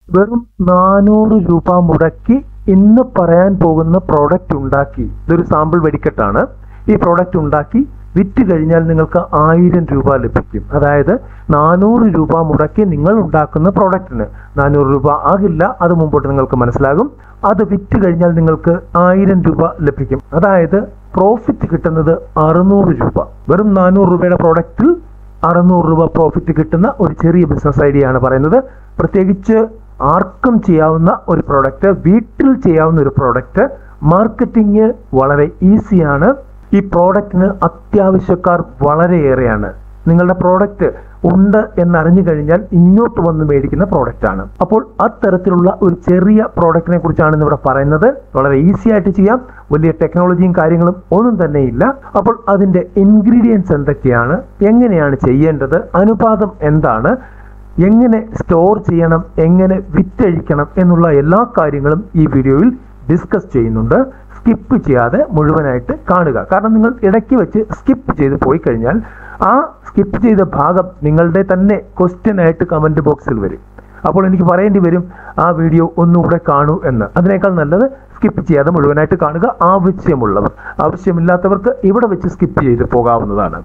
വെറും നാനൂറ് രൂപ മുടക്കി ഇന്ന് പറയാൻ പോകുന്ന പ്രോഡക്റ്റ് ഉണ്ടാക്കി ഇതൊരു സാമ്പിൾ വെടിക്കെട്ടാണ് ഈ പ്രോഡക്റ്റ് ഉണ്ടാക്കി വിറ്റ് കഴിഞ്ഞാൽ നിങ്ങൾക്ക് ആയിരം രൂപ ലഭിക്കും അതായത് നാനൂറ് രൂപ മുടക്കി നിങ്ങൾ ഉണ്ടാക്കുന്ന പ്രോഡക്റ്റിന് നാനൂറ് രൂപ ആകില്ല അത് മുമ്പോട്ട് നിങ്ങൾക്ക് മനസ്സിലാകും അത് വിറ്റ് കഴിഞ്ഞാൽ നിങ്ങൾക്ക് ആയിരം രൂപ ലഭിക്കും അതായത് പ്രോഫിറ്റ് കിട്ടുന്നത് അറുന്നൂറ് രൂപ വെറും നാനൂറ് രൂപയുടെ പ്രോഡക്റ്റിൽ അറുന്നൂറ് രൂപ പ്രോഫിറ്റ് കിട്ടുന്ന ഒരു ചെറിയ ബിസിനസ് ഐഡിയ ആണ് പറയുന്നത് പ്രത്യേകിച്ച് ആർക്കും ചെയ്യാവുന്ന ഒരു പ്രോഡക്റ്റ് വീട്ടിൽ ചെയ്യാവുന്ന ഒരു പ്രോഡക്റ്റ് മാർക്കറ്റിംഗ് വളരെ ഈസിയാണ് ഈ പ്രോഡക്റ്റിന് അത്യാവശ്യക്കാർ വളരെയേറെയാണ് നിങ്ങളുടെ പ്രോഡക്റ്റ് ഉണ്ട് എന്നറിഞ്ഞു കഴിഞ്ഞാൽ ഇങ്ങോട്ട് വന്ന് മേടിക്കുന്ന പ്രോഡക്റ്റ് ആണ് അപ്പോൾ അത്തരത്തിലുള്ള ഒരു ചെറിയ പ്രോഡക്റ്റിനെ കുറിച്ചാണ് ഇന്നിവിടെ പറയുന്നത് വളരെ ഈസി ആയിട്ട് ചെയ്യാം വലിയ ടെക്നോളജിയും കാര്യങ്ങളും ഒന്നും തന്നെ ഇല്ല അപ്പോൾ അതിന്റെ ഇൻഗ്രീഡിയൻസ് എന്തൊക്കെയാണ് എങ്ങനെയാണ് ചെയ്യേണ്ടത് അനുപാതം എന്താണ് എങ്ങനെ സ്റ്റോർ ചെയ്യണം എങ്ങനെ വിറ്റഴിക്കണം എന്നുള്ള എല്ലാ കാര്യങ്ങളും ഈ വീഡിയോയിൽ ഡിസ്കസ് ചെയ്യുന്നുണ്ട് സ്കിപ്പ് ചെയ്യാതെ മുഴുവനായിട്ട് കാണുക കാരണം നിങ്ങൾ ഇടയ്ക്ക് വെച്ച് സ്കിപ്പ് ചെയ്ത് പോയി കഴിഞ്ഞാൽ ആ സ്കിപ്പ് ചെയ്ത ഭാഗം നിങ്ങളുടെ തന്നെ ക്വസ്റ്റ്യൻ ആയിട്ട് കമന്റ് ബോക്സിൽ വരും അപ്പോൾ എനിക്ക് പറയേണ്ടി വരും ആ വീഡിയോ ഒന്നുകൂടെ കാണൂ എന്ന് അതിനേക്കാൾ നല്ലത് സ്കിപ്പ് ചെയ്യാതെ മുഴുവനായിട്ട് കാണുക ആവശ്യമുള്ളവർ ആവശ്യമില്ലാത്തവർക്ക് ഇവിടെ വെച്ച് സ്കിപ്പ് ചെയ്ത് പോകാവുന്നതാണ്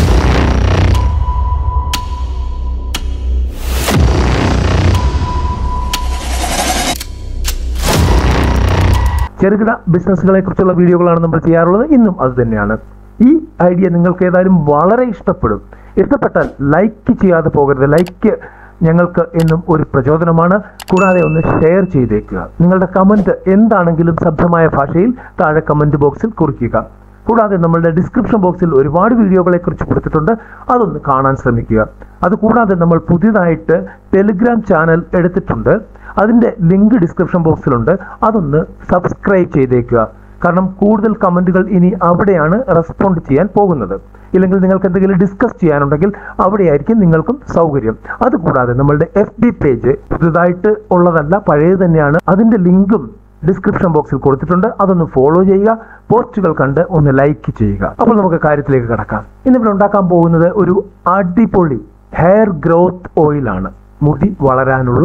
ചെറുകിട ബിസിനസ്സുകളെ കുറിച്ചുള്ള വീഡിയോകളാണ് നമ്മൾ ചെയ്യാറുള്ളത് ഇന്നും അത് തന്നെയാണ് ഈ ഐഡിയ നിങ്ങൾക്ക് ഏതായാലും വളരെ ഇഷ്ടപ്പെടും ഇഷ്ടപ്പെട്ടാൽ ലൈക്ക് ചെയ്യാതെ പോകരുത് ലൈക്ക് ഞങ്ങൾക്ക് എന്നും ഒരു പ്രചോദനമാണ് കൂടാതെ ഒന്ന് ഷെയർ ചെയ്തേക്കുക നിങ്ങളുടെ കമന്റ് എന്താണെങ്കിലും ശബ്ദമായ ഭാഷയിൽ താഴെ കമന്റ് ബോക്സിൽ കുറിക്കുക കൂടാതെ നമ്മളുടെ ഡിസ്ക്രിപ്ഷൻ ബോക്സിൽ ഒരുപാട് വീഡിയോകളെ കുറിച്ച് കൊടുത്തിട്ടുണ്ട് അതൊന്ന് കാണാൻ ശ്രമിക്കുക അതുകൂടാതെ നമ്മൾ പുതിയതായിട്ട് ടെലിഗ്രാം ചാനൽ എടുത്തിട്ടുണ്ട് അതിന്റെ ലിങ്ക് ഡിസ്ക്രിപ്ഷൻ ബോക്സിലുണ്ട് അതൊന്ന് സബ്സ്ക്രൈബ് ചെയ്തേക്കുക കാരണം കൂടുതൽ കമന്റുകൾ ഇനി അവിടെയാണ് റെസ്പോണ്ട് ചെയ്യാൻ പോകുന്നത് ഇല്ലെങ്കിൽ നിങ്ങൾക്ക് എന്തെങ്കിലും ഡിസ്കസ് ചെയ്യാനുണ്ടെങ്കിൽ അവിടെയായിരിക്കും നിങ്ങൾക്കും സൗകര്യം അതുകൂടാതെ നമ്മളുടെ എഫ് ബി പേജ് പുതുതായിട്ട് ഉള്ളതല്ല പഴയത് തന്നെയാണ് അതിന്റെ ലിങ്കും ഡിസ്ക്രിപ്ഷൻ ബോക്സിൽ കൊടുത്തിട്ടുണ്ട് അതൊന്ന് ഫോളോ ചെയ്യുക പോസ്റ്റുകൾ കണ്ട് ഒന്ന് ലൈക്ക് ചെയ്യുക അപ്പോൾ നമുക്ക് കാര്യത്തിലേക്ക് കടക്കാം ഇന്നിവിടെ ഉണ്ടാക്കാൻ പോകുന്നത് ഒരു അടിപൊളി ഹെയർ ഗ്രോത്ത് ഓയിലാണ് മുടി വളരാനുള്ള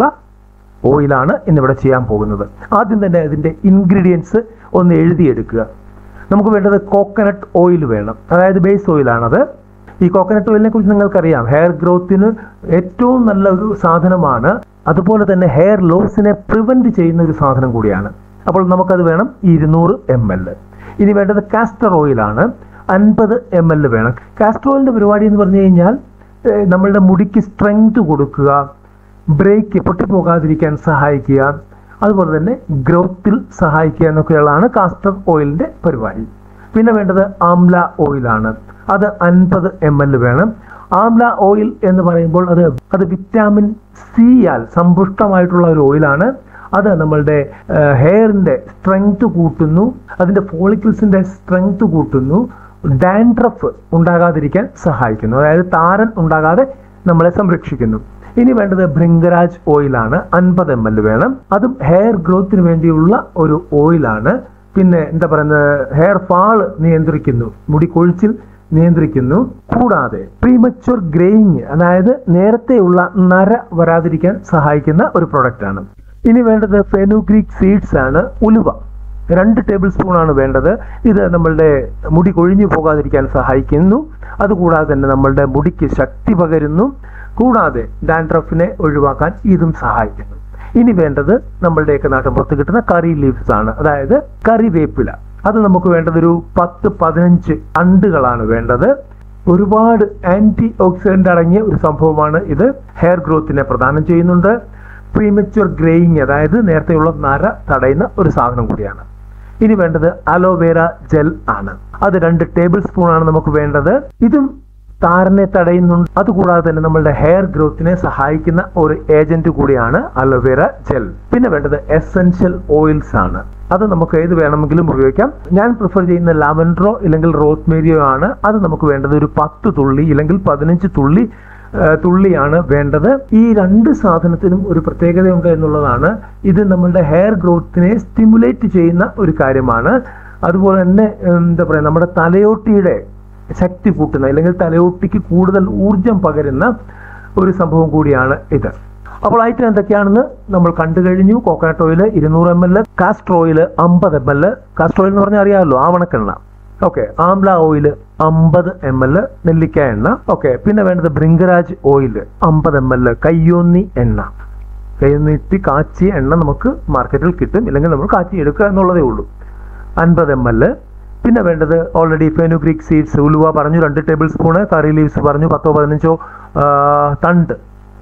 ഓയിലാണ് ഇന്നിവിടെ ചെയ്യാൻ പോകുന്നത് ആദ്യം തന്നെ അതിന്റെ ഇൻഗ്രീഡിയൻസ് ഒന്ന് എഴുതിയെടുക്കുക നമുക്ക് വേണ്ടത് കോക്കനട്ട് ഓയിൽ വേണം അതായത് ബേസ് ഓയിലാണത് ഈ കോക്കനട്ട് ഓയിലിനെ കുറിച്ച് നിങ്ങൾക്കറിയാം ഹെയർ ഗ്രോത്തിന് ഏറ്റവും നല്ല ഒരു സാധനമാണ് അതുപോലെ തന്നെ ഹെയർ ലോസിനെ പ്രിവെന്റ് ചെയ്യുന്ന ഒരു സാധനം കൂടിയാണ് അപ്പോൾ നമുക്കത് വേണം ഇരുന്നൂറ് എം എൽ ഇനി വേണ്ടത് കാസ്റ്റർ ഓയിലാണ് അൻപത് എം എൽ വേണം കാസ്റ്റർ ഓയിലിന്റെ പരിപാടി എന്ന് പറഞ്ഞു കഴിഞ്ഞാൽ ഏഹ്, നമ്മളുടെ മുടിക്ക് സ്ട്രെങ്ത് കൊടുക്കുക ബ്രേക്ക് പൊട്ടിപ്പോകാതിരിക്കാൻ സഹായിക്കുക അതുപോലെ തന്നെ ഗ്രോത്തിൽ സഹായിക്കുക എന്നൊക്കെയുള്ളതാണ് കാസ്റ്റർ ഓയിലിന്റെ പരിപാടി പിന്നെ വേണ്ടത് ആംല ഓയിലാണ് അത് അൻപത് എം എൽ വേണം ആംല ഓയിൽ എന്ന് പറയുമ്പോൾ അത് അത് വിറ്റാമിൻ സിയാൽ സമ്പുഷ്ടമായിട്ടുള്ള ഒരു ഓയിലാണ് അത് നമ്മളുടെ ഹെയറിന്റെ സ്ട്രെങ്ത് കൂട്ടുന്നു അതിന്റെ ഫോളിക്കിൾസിന്റെ സ്ട്രെങ്ത് കൂട്ടുന്നു ഡാൻഡ്രഫ് ഉണ്ടാകാതിരിക്കാൻ സഹായിക്കുന്നു അതായത് താരൻ ഉണ്ടാകാതെ നമ്മളെ സംരക്ഷിക്കുന്നു ഇനി വേണ്ടത് ഭൃംഗരാജ് ഓയിലാണ് അൻപത് എം എൽ വേണം അതും ഹെയർ ഗ്രോത്തിന് വേണ്ടിയുള്ള ഒരു ഓയിലാണ് പിന്നെ എന്താ പറയുന്നത് ഹെയർ ഫാള് നിയന്ത്രിക്കുന്നു മുടി കൊഴിച്ചിൽ നിയന്ത്രിക്കുന്നു കൂടാതെ പ്രീമച്വർ ഗ്രേയിങ് അതായത് നേരത്തെയുള്ള നര വരാതിരിക്കാൻ സഹായിക്കുന്ന ഒരു പ്രൊഡക്റ്റ് ആണ് ഇനി വേണ്ടത് ഫെനുഗ്രീക് സീഡ്സ് ആണ് ഉലുവ രണ്ട് ടേബിൾ സ്പൂൺ ആണ് വേണ്ടത് ഇത് നമ്മളുടെ മുടി കൊഴിഞ്ഞു പോകാതിരിക്കാൻ സഹായിക്കുന്നു അതുകൂടാതെ തന്നെ നമ്മളുടെ മുടിക്ക് ശക്തി പകരുന്നു കൂടാതെ ഡാൻഡ്രഫിനെ ഒഴിവാക്കാൻ ഇതും സഹായിക്കുന്നു ഇനി വേണ്ടത് നമ്മളുടെയൊക്കെ നാട്ടിൻ പുറത്ത് കിട്ടുന്ന കറി ലീവ്സ് ആണ് അതായത് കറിവേപ്പില അത് നമുക്ക് വേണ്ടത് ഒരു പത്ത് പതിനഞ്ച് അണ്ടുകളാണ് വേണ്ടത് ഒരുപാട് ആന്റി ഓക്സിഡന്റ് അടങ്ങിയ ഒരു സംഭവമാണ് ഇത് ഹെയർ ഗ്രോത്തിനെ പ്രദാനം ചെയ്യുന്നുണ്ട് പ്രീമച്വർ ഗ്രേയിങ് അതായത് നേരത്തെയുള്ള നര തടയുന്ന ഒരു സാധനം കൂടിയാണ് ഇനി വേണ്ടത് അലോവേര ജെൽ ആണ് അത് രണ്ട് ടേബിൾ സ്പൂൺ ആണ് നമുക്ക് വേണ്ടത് ഇതും താരനെ തടയുന്നുണ്ട് അതുകൂടാതെ തന്നെ നമ്മളുടെ ഹെയർ ഗ്രോത്തിനെ സഹായിക്കുന്ന ഒരു ഏജന്റ് കൂടിയാണ് അലോവേര ജെൽ പിന്നെ വേണ്ടത് എസെൻഷ്യൽ ഓയിൽസ് ആണ് അത് നമുക്ക് ഏത് വേണമെങ്കിലും ഉപയോഗിക്കാം ഞാൻ പ്രിഫർ ചെയ്യുന്ന ലാവൻഡ്രോ ഇല്ലെങ്കിൽ റോസ്മേരിയോ ആണ് അത് നമുക്ക് വേണ്ടത് ഒരു പത്ത് തുള്ളി ഇല്ലെങ്കിൽ പതിനഞ്ച് തുള്ളി ആ, തുള്ളിയാണ് വേണ്ടത് ഈ രണ്ട് സാധനത്തിനും ഒരു പ്രത്യേകതയുണ്ട് എന്നുള്ളതാണ് ഇത് നമ്മളുടെ ഹെയർ ഗ്രോത്തിനെ സ്റ്റിമുലേറ്റ് ചെയ്യുന്ന ഒരു കാര്യമാണ് അതുപോലെ തന്നെ ഉം, എന്താ പറയുക നമ്മുടെ തലയോട്ടിയുടെ ശക്തി കൂട്ടുന്ന അല്ലെങ്കിൽ തലയോട്ടിക്ക് കൂടുതൽ ഊർജം പകരുന്ന ഒരു സംഭവം കൂടിയാണ് ഇത് അപ്പോൾ ഐറ്റം എന്തൊക്കെയാണെന്ന് നമ്മൾ കണ്ടു കഴിഞ്ഞു കോക്കനട്ട് ഓയിൽ ഇരുന്നൂറ് എം എൽ കാസ്റ്റർ ഓയിൽ അമ്പത് എം എൽ കാസ്റ്റർ ഓയിൽ എന്ന് പറഞ്ഞാൽ അറിയാമല്ലോ ആവണക്കെണ്ണ ഓക്കെ ആംല ഓയിൽ അമ്പത് എം എൽ നെല്ലിക്ക എണ്ണ ഓക്കെ പിന്നെ വേണ്ടത് ഭൃംഗരാജ് ഓയിൽ അമ്പത് എം എൽ കയ്യോന്നി എണ്ണ കയ്യൊന്നിട്ട് കാച്ചിയ എണ്ണ നമുക്ക് മാർക്കറ്റിൽ കിട്ടും ഇല്ലെങ്കിൽ നമ്മൾ കാച്ചി എടുക്കുക എന്നുള്ളതേ ഉള്ളൂ അൻപത് എം എൽ പിന്നെ വേണ്ടത് ഓൾറെഡി ഫെനുഗ്രിക് സീഡ്സ് ഉലുവ പറഞ്ഞു രണ്ട് ടേബിൾ സ്പൂണ് കറി ലീവ്സ് പറഞ്ഞു പത്തോ പതിനഞ്ചോ ആ, തണ്ട്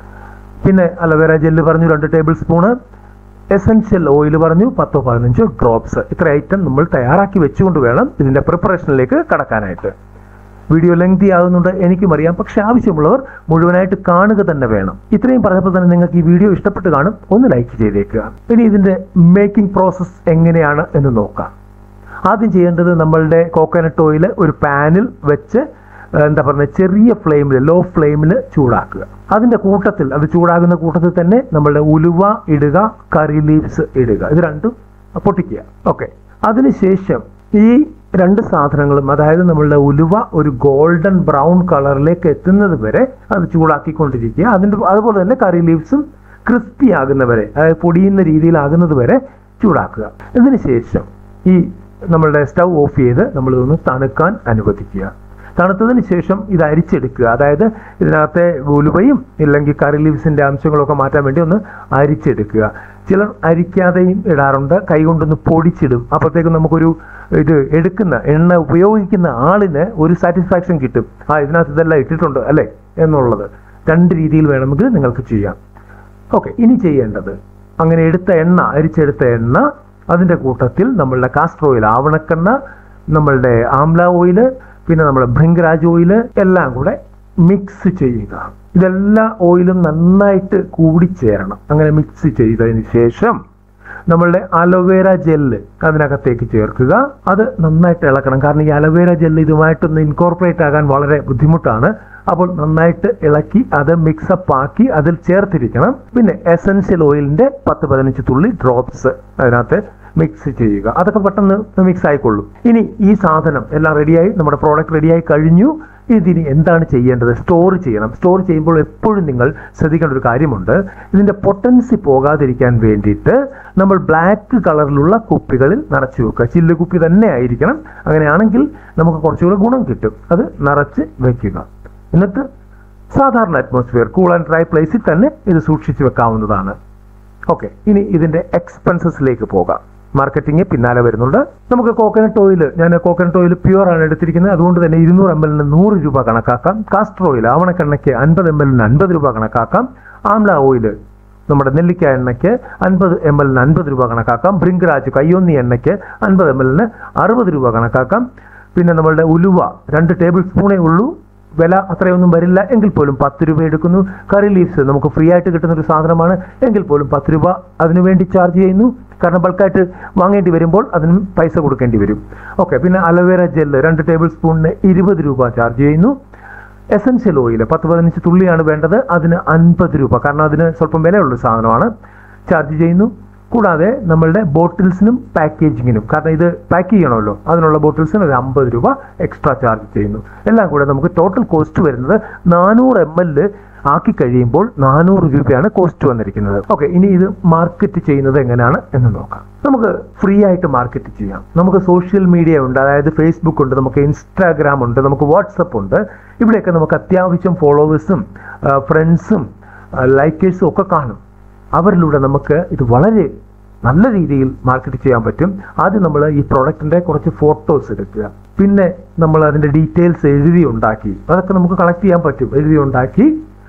പിന്നെ അലവേര ജെല്ല് പറഞ്ഞു രണ്ട് ടേബിൾ സ്പൂണ് എസെൻഷ്യൽ ഓയിൽ പറഞ്ഞു പത്തോ പതിനഞ്ചോ ഡ്രോപ്സ് ഇത്ര ഐറ്റം നമ്മൾ തയ്യാറാക്കി വെച്ചുകൊണ്ട് വേണം ഇതിന്റെ പ്രിപ്പറേഷനിലേക്ക് കടക്കാനായിട്ട് വീഡിയോ ലെങ്തി ആകുന്നുണ്ട് എനിക്കും അറിയാം പക്ഷെ ആവശ്യമുള്ളവർ മുഴുവനായിട്ട് കാണുക തന്നെ വേണം ഇത്രയും പറഞ്ഞപ്പോൾ തന്നെ നിങ്ങൾക്ക് ഈ വീഡിയോ ഇഷ്ടപ്പെട്ട് കാണും ഒന്ന് ലൈക്ക് ചെയ്തേക്കുക ഇനി ഇതിന്റെ മേക്കിംഗ് പ്രോസസ്സ് എങ്ങനെയാണ് എന്ന് നോക്കാം ആദ്യം ചെയ്യേണ്ടത് നമ്മളുടെ കോക്കനട്ട് ഓയിൽ ഒരു പാനിൽ വെച്ച് ഏഹ്, എന്താ പറയുക ചെറിയ ഫ്ലെയിമിൽ ലോ ഫ്ലെയിമിൽ ചൂടാക്കുക അതിന്റെ കൂട്ടത്തിൽ അത് ചൂടാകുന്ന കൂട്ടത്തിൽ തന്നെ നമ്മളുടെ ഉലുവ ഇടുക കറി ലീവ്സ് ഇടുക ഇത് രണ്ടും പൊട്ടിക്കുക ഓക്കെ അതിനുശേഷം ഈ രണ്ട് സാധനങ്ങളും അതായത് നമ്മളുടെ ഉലുവ ഒരു ഗോൾഡൻ ബ്രൗൺ കളറിലേക്ക് എത്തുന്നത് വരെ അത് ചൂടാക്കിക്കൊണ്ടിരിക്കുക അതിന്റെ അതുപോലെ തന്നെ കറി ലീവ്സും ക്രിസ്പി ആകുന്നവരെ അതായത് പൊടിയുന്ന രീതിയിലാകുന്നത് വരെ ചൂടാക്കുക ഇതിന് ശേഷം ഈ നമ്മളുടെ സ്റ്റൗ ഓഫ് ചെയ്ത് നമ്മൾ ഇതൊന്ന് തണുക്കാൻ അനുവദിക്കുക തണുത്തതിന് ശേഷം ഇത് അരിച്ചെടുക്കുക അതായത് ഇതിനകത്തെ ഉലുവയും ഇല്ലെങ്കിൽ കറി ലീവ്സിന്റെ അംശങ്ങളൊക്കെ മാറ്റാൻ വേണ്ടി ഒന്ന് അരിച്ചെടുക്കുക ചിലർ അരിക്കാതെയും ഇടാറുണ്ട് കൈകൊണ്ടൊന്ന് പൊടിച്ചിടും അപ്പോഴത്തേക്കും നമുക്കൊരു ഇത് എടുക്കുന്ന എണ്ണ ഉപയോഗിക്കുന്ന ആളിന് ഒരു സാറ്റിസ്ഫാക്ഷൻ കിട്ടും ആ ഇതിനകത്ത് ഇതെല്ലാം ഇട്ടിട്ടുണ്ട് അല്ലേ എന്നുള്ളത് രണ്ട് രീതിയിൽ വേണമെങ്കിൽ നിങ്ങൾക്ക് ചെയ്യാം ഓക്കെ ഇനി ചെയ്യേണ്ടത് അങ്ങനെ എടുത്ത എണ്ണ അരിച്ചെടുത്ത എണ്ണ അതിന്റെ കൂട്ടത്തിൽ നമ്മളുടെ കാസ്റ്റർ ഓയിൽ ആവണക്കെണ്ണ നമ്മളുടെ ആംല ഓയില് പിന്നെ നമ്മുടെ ഭൃംഗരാജ് ഓയില് എല്ലാം കൂടെ മിക്സ് ചെയ്യുക ഇതെല്ലാ ഓയിലും നന്നായിട്ട് കൂടിച്ചേരണം അങ്ങനെ മിക്സ് ചെയ്തതിന് ശേഷം നമ്മളുടെ അലോവേര ജെല്ല് അതിനകത്തേക്ക് ചേർക്കുക അത് നന്നായിട്ട് ഇളക്കണം കാരണം ഈ അലോവേര ജെല്ല് ഇതുമായിട്ടൊന്ന് ഇൻകോർപ്പറേറ്റ് ആകാൻ വളരെ ബുദ്ധിമുട്ടാണ് അപ്പോൾ നന്നായിട്ട് ഇളക്കി അത് മിക്സപ്പ് ആക്കി അതിൽ ചേർത്തിരിക്കണം പിന്നെ എസൻഷ്യൽ ഓയിലിന്റെ പത്ത് പതിനഞ്ച് തുള്ളി ഡ്രോപ്സ് അതിനകത്ത് മിക്സ് ചെയ്യുക അതൊക്കെ പെട്ടെന്ന് മിക്സ് ആയിക്കൊള്ളും ഇനി ഈ സാധനം എല്ലാം റെഡിയായി നമ്മുടെ പ്രോഡക്റ്റ് റെഡിയായി കഴിഞ്ഞു ഇതിനി എന്താണ് ചെയ്യേണ്ടത് സ്റ്റോർ ചെയ്യണം സ്റ്റോർ ചെയ്യുമ്പോൾ എപ്പോഴും നിങ്ങൾ ശ്രദ്ധിക്കേണ്ട ഒരു കാര്യമുണ്ട് ഇതിന്റെ പൊട്ടൻസി പോകാതിരിക്കാൻ വേണ്ടിയിട്ട് നമ്മൾ ബ്ലാക്ക് കളറിലുള്ള കുപ്പികളിൽ നിറച്ചു വെക്കുക ചില്ല് കുപ്പി തന്നെ ആയിരിക്കണം അങ്ങനെയാണെങ്കിൽ നമുക്ക് കുറച്ചുകൂടെ ഗുണം കിട്ടും അത് നിറച്ച് വെക്കുക എന്നിട്ട് സാധാരണ അറ്റ്മോസ്ഫിയർ കൂൾ ആൻഡ് ഡ്രൈ പ്ലേസിൽ തന്നെ ഇത് സൂക്ഷിച്ചു വെക്കാവുന്നതാണ് ഓക്കെ ഇനി ഇതിന്റെ എക്സ്പെൻസസിലേക്ക് പോകാം മാർക്കറ്റിംഗ് പിന്നാലെ വരുന്നുണ്ട് നമുക്ക് കോക്കനട്ട് ഓയിൽ ഞാൻ കോക്കനട്ട് ഓയിൽ പ്യുവർ ആണ് എടുത്തിരിക്കുന്നത് അതുകൊണ്ട് തന്നെ ഇരുന്നൂറ് എം എല്ലിന് നൂറ് രൂപ കണക്കാക്കാം കാസ്റ്റർ ഓയിൽ ആവണക്കെണ്ണയ്ക്ക് അൻപത് എം എല്ലിന് അൻപത് രൂപ കണക്കാക്കാം ആംല ഓയിൽ നമ്മുടെ നെല്ലിക്ക എണ്ണയ്ക്ക് അൻപത് എം എല്ലിന് അൻപത് രൂപ കണക്കാക്കാം ബ്രിങ്കരാജ് കയ്യൊന്നി എണ്ണയ്ക്ക് അൻപത് എം എല്ലിന് അറുപത് രൂപ കണക്കാക്കാം പിന്നെ നമ്മളുടെ ഉലുവ രണ്ട് ടേബിൾ സ്പൂണേ ഉള്ളൂ വില അത്രയൊന്നും വരില്ല എങ്കിൽ പോലും പത്ത് രൂപ എടുക്കുന്നു കറി ലീവ്സ് നമുക്ക് ഫ്രീ ആയിട്ട് കിട്ടുന്ന ഒരു സാധനമാണ് എങ്കിൽ പോലും പത്ത് രൂപ അതിനു വേണ്ടി ചാർജ് ചെയ്യുന്നു കാരണം ബൾക്കായിട്ട് വാങ്ങേണ്ടി വരുമ്പോൾ അതിനും പൈസ കൊടുക്കേണ്ടി വരും ഓക്കെ പിന്നെ അലോവേര ജെല്ല് രണ്ട് ടേബിൾ സ്പൂണിന് ഇരുപത് രൂപ ചാർജ് ചെയ്യുന്നു എസൻഷ്യൽ ഓയിൽ പത്ത് പതിനഞ്ച് തുള്ളിയാണ് വേണ്ടത് അതിന് അൻപത് രൂപ കാരണം അതിന് സ്വല്പം വിലയുള്ള സാധനമാണ് ചാർജ് ചെയ്യുന്നു കൂടാതെ നമ്മളുടെ ബോട്ടിൽസിനും പാക്കേജിങ്ങിനും കാരണം ഇത് പാക്ക് ചെയ്യണമല്ലോ അതിനുള്ള ബോട്ടിൽസിന് ഒരു അമ്പത് രൂപ എക്സ്ട്രാ ചാർജ് ചെയ്യുന്നു എല്ലാം കൂടെ നമുക്ക് ടോട്ടൽ കോസ്റ്റ് വരുന്നത് നാനൂറ് എം എൽ ആക്കി കഴിയുമ്പോൾ നാനൂറ് രൂപയാണ് കോസ്റ്റ് വന്നിരിക്കുന്നത് ഓക്കെ ഇനി ഇത് മാർക്കറ്റ് ചെയ്യുന്നത് എങ്ങനെയാണ് എന്ന് നോക്കാം നമുക്ക് ഫ്രീ ആയിട്ട് മാർക്കറ്റ് ചെയ്യാം നമുക്ക് സോഷ്യൽ മീഡിയ ഉണ്ട് അതായത് ഫേസ്ബുക്ക് ഉണ്ട് നമുക്ക് ഇൻസ്റ്റാഗ്രാം ഉണ്ട് നമുക്ക് വാട്സപ്പ് ഉണ്ട് ഇവിടെയൊക്കെ നമുക്ക് അത്യാവശ്യം ഫോളോവേഴ്സും ഫ്രണ്ട്സും ലൈക്കേഴ്സും ഒക്കെ കാണും അവരിലൂടെ നമുക്ക് ഇത് വളരെ നല്ല രീതിയിൽ മാർക്കറ്റ് ചെയ്യാൻ പറ്റും ആദ്യം നമ്മൾ ഈ പ്രോഡക്റ്റിന്റെ കുറച്ച് ഫോട്ടോസ് എടുക്കുക പിന്നെ നമ്മൾ അതിന്റെ ഡീറ്റെയിൽസ് എഴുതി ഉണ്ടാക്കി അതൊക്കെ നമുക്ക് കളക്ട് ചെയ്യാൻ പറ്റും എഴുതി ഉണ്ടാക്കി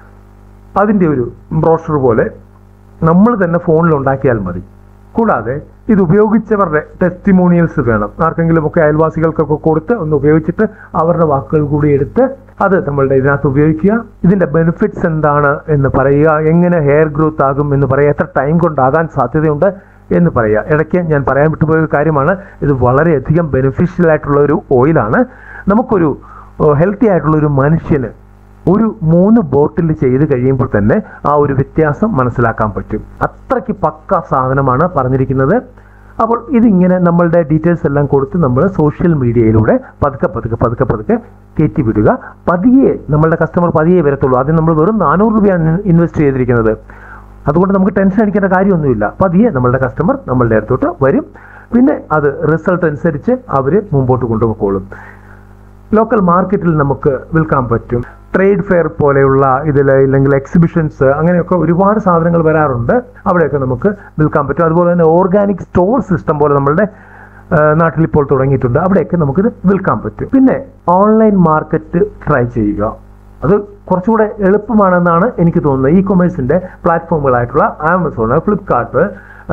അതിന്റെ ഒരു ബ്രോഷർ പോലെ നമ്മൾ തന്നെ ഫോണിൽ ഉണ്ടാക്കിയാൽ മതി കൂടാതെ ഇത് ഉപയോഗിച്ചവരുടെ ടെസ്റ്റിമോണിയൽസ് വേണം ആർക്കെങ്കിലും ഒക്കെ അയൽവാസികൾക്കൊക്കെ കൊടുത്ത് ഒന്ന് ഉപയോഗിച്ചിട്ട് അവരുടെ വാക്കുകൾ കൂടി എടുത്ത് അത് നമ്മളുടെ ഇതിനകത്ത് ഉപയോഗിക്കുക ഇതിന്റെ ബെനിഫിറ്റ്സ് എന്താണ് എന്ന് പറയുക എങ്ങനെ ഹെയർ ഗ്രോത്ത് ആകും എന്ന് പറയുക എത്ര ടൈം കൊണ്ടാകാൻ സാധ്യതയുണ്ട് എന്ന് പറയുക ഇടയ്ക്ക് ഞാൻ പറയാൻ വിട്ടുപോയ ഒരു കാര്യമാണ് ഇത് വളരെയധികം ബെനിഫിഷ്യൽ ആയിട്ടുള്ള ഒരു ഓയിലാണ് നമുക്കൊരു ഹെൽത്തി ആയിട്ടുള്ള ഒരു മനുഷ്യന് ഒരു മൂന്ന് ബോട്ടിൽ ചെയ്ത് കഴിയുമ്പോൾ തന്നെ ആ ഒരു വ്യത്യാസം മനസ്സിലാക്കാൻ പറ്റും അത്രയ്ക്ക് പക്ക സാധനമാണ് പറഞ്ഞിരിക്കുന്നത് അപ്പോൾ ഇതിങ്ങനെ നമ്മളുടെ ഡീറ്റെയിൽസ് എല്ലാം കൊടുത്ത് നമ്മൾ സോഷ്യൽ മീഡിയയിലൂടെ പതുക്കെ പതുക്കെ പതുക്കെ പതുക്കെ കയറ്റി വിടുക പതിയെ നമ്മളുടെ കസ്റ്റമർ പതിയെ വരത്തുള്ളൂ ആദ്യം നമ്മൾ വെറും നാനൂറ് രൂപയാണ് ഇൻവെസ്റ്റ് ചെയ്തിരിക്കുന്നത് അതുകൊണ്ട് നമുക്ക് ടെൻഷൻ അടിക്കേണ്ട കാര്യമൊന്നുമില്ല പതിയെ നമ്മളുടെ കസ്റ്റമർ നമ്മളുടെ അടുത്തോട്ട് വരും പിന്നെ അത് റിസൾട്ട് അനുസരിച്ച് അവർ മുമ്പോട്ട് കൊണ്ടുപോയിക്കോളും ലോക്കൽ മാർക്കറ്റിൽ നമുക്ക് വിൽക്കാൻ പറ്റും ട്രേഡ് ഫെയർ പോലെയുള്ള ഇതിൽ ഇല്ലെങ്കിൽ എക്സിബിഷൻസ് അങ്ങനെയൊക്കെ ഒരുപാട് സാധനങ്ങൾ വരാറുണ്ട് അവിടെയൊക്കെ നമുക്ക് വിൽക്കാൻ പറ്റും അതുപോലെ തന്നെ ഓർഗാനിക് സ്റ്റോർ സിസ്റ്റം പോലെ നമ്മളുടെ ആ, നാട്ടിൽ ഇപ്പോൾ തുടങ്ങിയിട്ടുണ്ട് അവിടെയൊക്കെ നമുക്കിത് വിൽക്കാൻ പറ്റും പിന്നെ ഓൺലൈൻ മാർക്കറ്റ് ട്രൈ ചെയ്യുക അത് കുറച്ചുകൂടെ എളുപ്പമാണെന്നാണ് എനിക്ക് തോന്നുന്നത് ഇ കൊമേഴ്സിന്റെ പ്ലാറ്റ്ഫോമുകളായിട്ടുള്ള ആമസോൺ ഫ്ലിപ്കാർട്ട്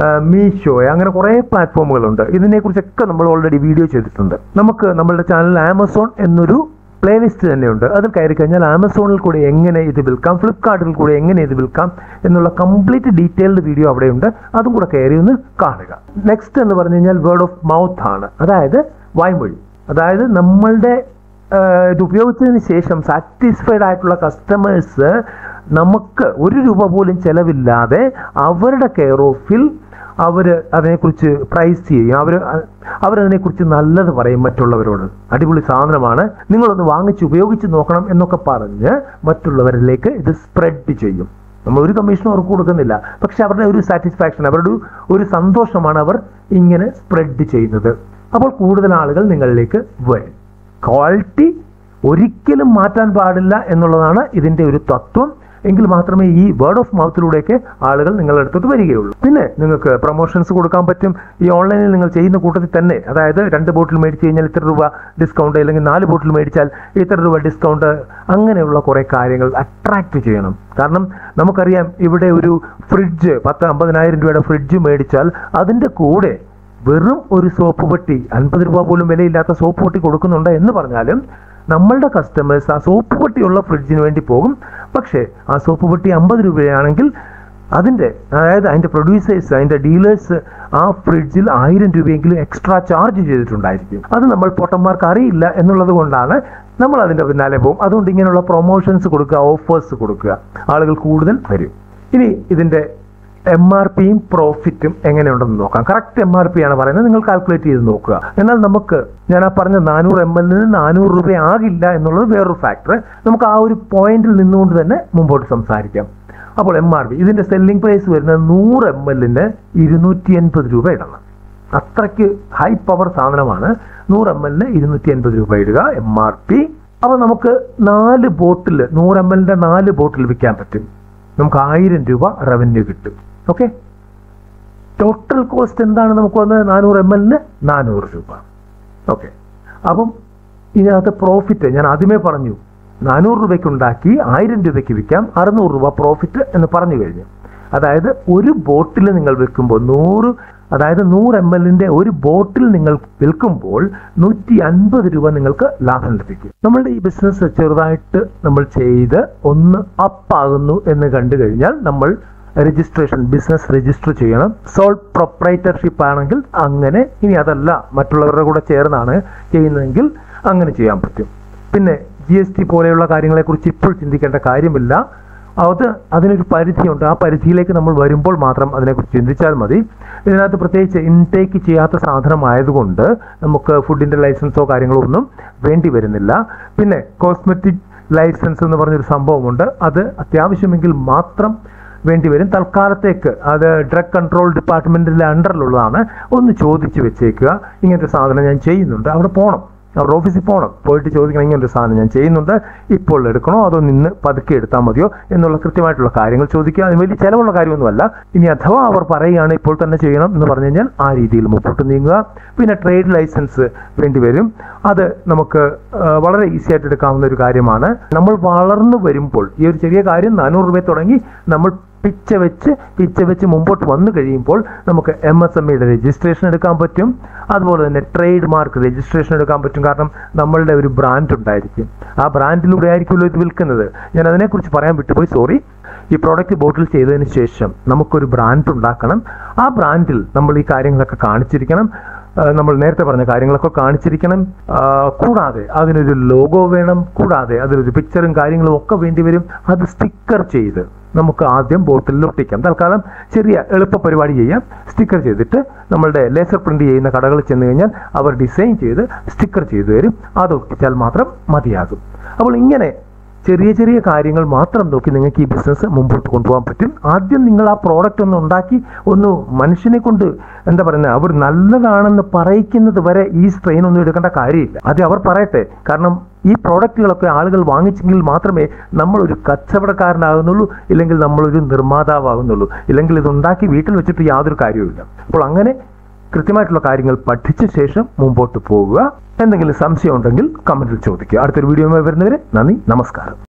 മീഷോ അങ്ങനെ കുറേ പ്ലാറ്റ്ഫോമുകളുണ്ട് ഇതിനെക്കുറിച്ചൊക്കെ നമ്മൾ ഓൾറെഡി വീഡിയോ ചെയ്തിട്ടുണ്ട് നമുക്ക് നമ്മളുടെ ചാനലിൽ ആമസോൺ എന്നൊരു പ്ലേലിസ്റ്റ് തന്നെയുണ്ട് അതിൽ കയറി കഴിഞ്ഞാൽ ആമസോണിൽ കൂടെ എങ്ങനെ ഇത് വിൽക്കാം ഫ്ലിപ്കാർട്ടിൽ കൂടെ എങ്ങനെ ഇത് വിൽക്കാം എന്നുള്ള കംപ്ലീറ്റ് ഡീറ്റെയിൽഡ് വീഡിയോ അവിടെയുണ്ട് അതും കൂടെ കയറി ഒന്ന് കാണുക നെക്സ്റ്റ് എന്ന് പറഞ്ഞു കഴിഞ്ഞാൽ വേർഡ് ഓഫ് മൗത്ത് ആണ് അതായത് വായ്മൊഴി അതായത് നമ്മളുടെ ആഹ് ഇത് ഉപയോഗിച്ചതിന് ശേഷം സാറ്റിസ്ഫൈഡ് ആയിട്ടുള്ള കസ്റ്റമേഴ്സ് നമുക്ക് ഒരു രൂപ പോലും ചെലവില്ലാതെ അവരുടെ കെയർ ഓഫിൽ അവർ അതിനെക്കുറിച്ച് പ്രൈസ് ചെയ്യും അവർ അവരതിനെക്കുറിച്ച് നല്ലത് പറയും മറ്റുള്ളവരോട് അടിപൊളി സാധനമാണ് നിങ്ങളൊന്ന് വാങ്ങിച്ച് ഉപയോഗിച്ച് നോക്കണം എന്നൊക്കെ പറഞ്ഞ് മറ്റുള്ളവരിലേക്ക് ഇത് സ്പ്രെഡ് ചെയ്യും നമ്മൾ ഒരു കമ്മീഷനും അവർക്ക് കൊടുക്കുന്നില്ല പക്ഷെ അവരുടെ ഒരു സാറ്റിസ്ഫാക്ഷൻ അവരുടെ ഒരു- ഒരു സന്തോഷമാണ് അവർ ഇങ്ങനെ സ്പ്രെഡ് ചെയ്യുന്നത് അപ്പോൾ കൂടുതൽ ആളുകൾ നിങ്ങളിലേക്ക് വരും ക്വാളിറ്റി ഒരിക്കലും മാറ്റാൻ പാടില്ല എന്നുള്ളതാണ് ഇതിന്റെ ഒരു തത്വം എങ്കിൽ മാത്രമേ ഈ വേർഡ് ഓഫ് മൗത്തിലൂടെയൊക്കെ ആളുകൾ നിങ്ങളുടെ അടുത്തോട്ട് വരികയുള്ളൂ പിന്നെ നിങ്ങൾക്ക് പ്രൊമോഷൻസ് കൊടുക്കാൻ പറ്റും ഈ ഓൺലൈനിൽ നിങ്ങൾ ചെയ്യുന്ന കൂട്ടത്തിൽ തന്നെ അതായത് രണ്ട് ബോട്ടിൽ മേടിച്ച് കഴിഞ്ഞാൽ ഇത്ര രൂപ ഡിസ്കൗണ്ട് അല്ലെങ്കിൽ നാല് ബോട്ടിൽ മേടിച്ചാൽ ഇത്ര രൂപ ഡിസ്കൗണ്ട് അങ്ങനെയുള്ള കുറേ കാര്യങ്ങൾ അട്രാക്ട് ചെയ്യണം കാരണം നമുക്കറിയാം ഇവിടെ ഒരു ഫ്രിഡ്ജ് പത്ത് അമ്പതിനായിരം രൂപയുടെ ഫ്രിഡ്ജ് മേടിച്ചാൽ അതിന്റെ കൂടെ വെറും ഒരു സോപ്പ് പെട്ടി അൻപത് രൂപ പോലും വിലയില്ലാത്ത സോപ്പ് പെട്ടി കൊടുക്കുന്നുണ്ട് എന്ന് പറഞ്ഞാലും നമ്മളുടെ കസ്റ്റമേഴ്സ് ആ സോപ്പ് പെട്ടിയുള്ള ഫ്രിഡ്ജിന് വേണ്ടി പോകും പക്ഷേ ആ സോപ്പ് പെട്ടി അമ്പത് രൂപയാണെങ്കിൽ അതിൻ്റെ അതായത് അതിൻ്റെ പ്രൊഡ്യൂസേഴ്സ് അതിൻ്റെ ഡീലേഴ്സ് ആ ഫ്രിഡ്ജിൽ ആയിരം രൂപയെങ്കിലും എക്സ്ട്രാ ചാർജ് ചെയ്തിട്ടുണ്ടായിരിക്കും അത് നമ്മൾ പൊട്ടന്മാർക്ക് അറിയില്ല എന്നുള്ളത് കൊണ്ടാണ് നമ്മൾ അതിൻ്റെ പിന്നാലെ പോകും അതുകൊണ്ട് ഇങ്ങനെയുള്ള പ്രൊമോഷൻസ് കൊടുക്കുക ഓഫേഴ്സ് കൊടുക്കുക ആളുകൾ കൂടുതൽ വരും ഇനി ഇതിൻ്റെ എം ആർ പിയും പ്രോഫിറ്റും എങ്ങനെയുണ്ടെന്ന് നോക്കാം കറക്റ്റ് എം ആർ പി ആണ് പറയുന്നത് നിങ്ങൾ കാൽക്കുലേറ്റ് ചെയ്ത് നോക്കുക എന്നാൽ നമുക്ക് ഞാൻ ആ പറഞ്ഞ നാനൂറ് എം എല്ലിന് നാനൂറ് രൂപ ആകില്ല എന്നുള്ളത് വേറൊരു ഫാക്ടർ നമുക്ക് ആ ഒരു പോയിന്റിൽ നിന്നുകൊണ്ട് തന്നെ മുമ്പോട്ട് സംസാരിക്കാം അപ്പോൾ എം ആർ പി ഇതിന്റെ സെല്ലിംഗ് പ്രൈസ് വരുന്നത് നൂറ് എം എല്ലിന് ഇരുന്നൂറ്റി എൺപത് രൂപ ഇടണം അത്രയ്ക്ക് ഹൈ പവർ സാധനമാണ് നൂറ് എം എല്ലിന് ഇരുന്നൂറ്റി എൺപത് രൂപ ഇടുക എം ആർ പി അപ്പോൾ നമുക്ക് നാല് ബോട്ടിൽ നൂറ് എം എല്ലിന്റെ നാല് ബോട്ടിൽ വിൽക്കാൻ പറ്റും നമുക്ക് ആയിരം രൂപ റവന്യൂ കിട്ടും ഓക്കെ ടോട്ടൽ കോസ്റ്റ് എന്താണ് നമുക്ക് വന്നത് നാനൂറ് എം എല്ലിന് നാനൂറ് രൂപ ഓക്കെ അപ്പം ഇതിനകത്ത് പ്രോഫിറ്റ് ഞാൻ ആദ്യമേ പറഞ്ഞു നാനൂറ് രൂപയ്ക്ക് ഉണ്ടാക്കി ആയിരം രൂപയ്ക്ക് വിൽക്കാം അറുന്നൂറ് രൂപ പ്രോഫിറ്റ് എന്ന് പറഞ്ഞു കഴിഞ്ഞു അതായത് ഒരു ബോട്ടിൽ നിങ്ങൾ വിൽക്കുമ്പോൾ നൂറ് അതായത് നൂറ് എം എല്ലിന്റെ ഒരു ബോട്ടിൽ നിങ്ങൾ വിൽക്കുമ്പോൾ നൂറ്റി അൻപത് രൂപ നിങ്ങൾക്ക് ലാഭം ലഭിക്കും നമ്മളുടെ ഈ ബിസിനസ് ചെറുതായിട്ട് നമ്മൾ ചെയ്ത് ഒന്ന് അപ്പാകുന്നു എന്ന് കണ്ടു കഴിഞ്ഞാൽ നമ്മൾ രജിസ്ട്രേഷൻ ബിസിനസ് രജിസ്റ്റർ ചെയ്യണം സോൾ പ്രൊപ്പറേറ്റർഷിപ്പ് ആണെങ്കിൽ അങ്ങനെ ഇനി അതല്ല മറ്റുള്ളവരുടെ കൂടെ ചേർന്നാണ് ചെയ്യുന്നതെങ്കിൽ അങ്ങനെ ചെയ്യാൻ പറ്റും പിന്നെ ജി എസ് ടി പോലെയുള്ള കാര്യങ്ങളെക്കുറിച്ച് ഇപ്പോൾ ചിന്തിക്കേണ്ട കാര്യമില്ല അത് അതിനൊരു പരിധിയുണ്ട് ആ പരിധിയിലേക്ക് നമ്മൾ വരുമ്പോൾ മാത്രം അതിനെക്കുറിച്ച് ചിന്തിച്ചാൽ മതി ഇതിനകത്ത് പ്രത്യേകിച്ച് ഇൻടേക്ക് ചെയ്യാത്ത സാധനമായതുകൊണ്ട് നമുക്ക് ഫുഡിന്റെ ലൈസൻസോ കാര്യങ്ങളോ ഒന്നും വേണ്ടി വരുന്നില്ല പിന്നെ കോസ്മെറ്റിക് ലൈസൻസ് എന്ന് പറഞ്ഞൊരു സംഭവമുണ്ട് അത് അത്യാവശ്യമെങ്കിൽ മാത്രം വേണ്ടി വരും തൽക്കാലത്തേക്ക് അത് ഡ്രഗ് കൺട്രോൾ ഡിപ്പാർട്ട്മെന്റിന്റെ അണ്ടറിലുള്ളതാണ് ഒന്ന് ചോദിച്ചു വെച്ചേക്കുക ഇങ്ങനത്തെ സാധനം ഞാൻ ചെയ്യുന്നുണ്ട് അവിടെ പോകണം അവരുടെ ഓഫീസിൽ പോകണം പോയിട്ട് ചോദിക്കണം ഇങ്ങനെ ഒരു സാധനം ഞാൻ ചെയ്യുന്നുണ്ട് ഇപ്പോൾ എടുക്കണോ അതോ നിന്ന് പതുക്കെ എടുത്താൽ മതിയോ എന്നുള്ള കൃത്യമായിട്ടുള്ള കാര്യങ്ങൾ ചോദിക്കുക അതിന് വലിയ ചിലവുള്ള കാര്യമൊന്നുമല്ല ഇനി അഥവാ അവർ പറയുകയാണ് ഇപ്പോൾ തന്നെ ചെയ്യണം എന്ന് പറഞ്ഞു കഴിഞ്ഞാൽ ആ രീതിയിൽ മുമ്പോട്ട് നീങ്ങുക പിന്നെ ട്രേഡ് ലൈസൻസ് വേണ്ടി വരും അത് നമുക്ക് ആ, വളരെ ഈസി ആയിട്ട് എടുക്കാവുന്ന ഒരു കാര്യമാണ് നമ്മൾ വളർന്നു വരുമ്പോൾ ഈ ഒരു ചെറിയ കാര്യം നാനൂറ് രൂപ തുടങ്ങി നമ്മൾ പിച്ച വെച്ച് പിച്ച വെച്ച് മുമ്പോട്ട് വന്നു കഴിയുമ്പോൾ നമുക്ക് എം എസ് എം ഇയുടെ രജിസ്ട്രേഷൻ എടുക്കാൻ പറ്റും അതുപോലെ തന്നെ ട്രേഡ് മാർക്ക് രജിസ്ട്രേഷൻ എടുക്കാൻ പറ്റും കാരണം നമ്മളുടെ ഒരു ബ്രാൻഡ് ഉണ്ടായിരിക്കും ആ ബ്രാൻഡിലൂടെ ആയിരിക്കുമല്ലോ ഇത് വിൽക്കുന്നത് ഞാൻ അതിനെക്കുറിച്ച് പറയാൻ വിട്ടുപോയി സോറി ഈ പ്രോഡക്റ്റ് ബോട്ടിൽ ചെയ്തതിന് ശേഷം നമുക്കൊരു ബ്രാൻഡ് ഉണ്ടാക്കണം ആ ബ്രാൻഡിൽ നമ്മൾ ഈ കാര്യങ്ങളൊക്കെ കാണിച്ചിരിക്കണം ആ, നമ്മൾ നേരത്തെ പറഞ്ഞ കാര്യങ്ങളൊക്കെ കാണിച്ചിരിക്കണം ആ, കൂടാതെ അതിനൊരു ലോഗോ വേണം കൂടാതെ അതിനൊരു പിക്ചറും കാര്യങ്ങളും ഒക്കെ വേണ്ടി വരും അത് സ്റ്റിക്കർ ചെയ്ത് നമുക്ക് ആദ്യം ബോട്ടിൽ ഒട്ടിക്കാം തൽക്കാലം ചെറിയ എളുപ്പ പരിപാടി ചെയ്യാം സ്റ്റിക്കർ ചെയ്തിട്ട് നമ്മളുടെ ലേസർ പ്രിന്റ് ചെയ്യുന്ന കടകളിൽ ചെന്ന് കഴിഞ്ഞാൽ അവർ ഡിസൈൻ ചെയ്ത് സ്റ്റിക്കർ ചെയ്തു തരും അത് ഒട്ടിച്ചാൽ മാത്രം മതിയാകും അപ്പോൾ ഇങ്ങനെ ചെറിയ ചെറിയ കാര്യങ്ങൾ മാത്രം നോക്കി നിങ്ങൾക്ക് ഈ ബിസിനസ് മുമ്പോട്ട് കൊണ്ടുപോകാൻ പറ്റും ആദ്യം നിങ്ങൾ ആ പ്രോഡക്റ്റ് ഒന്ന് ഉണ്ടാക്കി ഒന്ന് മനുഷ്യനെ കൊണ്ട് എന്താ പറയുന്നത് അവർ നല്ലതാണെന്ന് പറയിക്കുന്നത് വരെ ഈ സ്ട്രെയിൻ ഒന്നും എടുക്കേണ്ട കാര്യമില്ല അത് അവർ പറയട്ടെ കാരണം ഈ പ്രോഡക്റ്റുകളൊക്കെ ആളുകൾ വാങ്ങിച്ചെങ്കിൽ മാത്രമേ നമ്മളൊരു കച്ചവടക്കാരനാകുന്നുള്ളൂ ഇല്ലെങ്കിൽ നമ്മളൊരു നിർമ്മാതാവാകുന്നുള്ളൂ ഇല്ലെങ്കിൽ ഇത് ഉണ്ടാക്കി വീട്ടിൽ വെച്ചിട്ട് യാതൊരു കാര്യവുമില്ല അപ്പോൾ അങ്ങനെ കൃത്യമായിട്ടുള്ള കാര്യങ്ങൾ പഠിച്ച ശേഷം മുമ്പോട്ട് പോകുക എന്തെങ്കിലും സംശയം ഉണ്ടെങ്കിൽ കമന്റിൽ ചോദിക്കുക അടുത്തൊരു വീഡിയോ വരുന്നവരെ നന്ദി നമസ്കാരം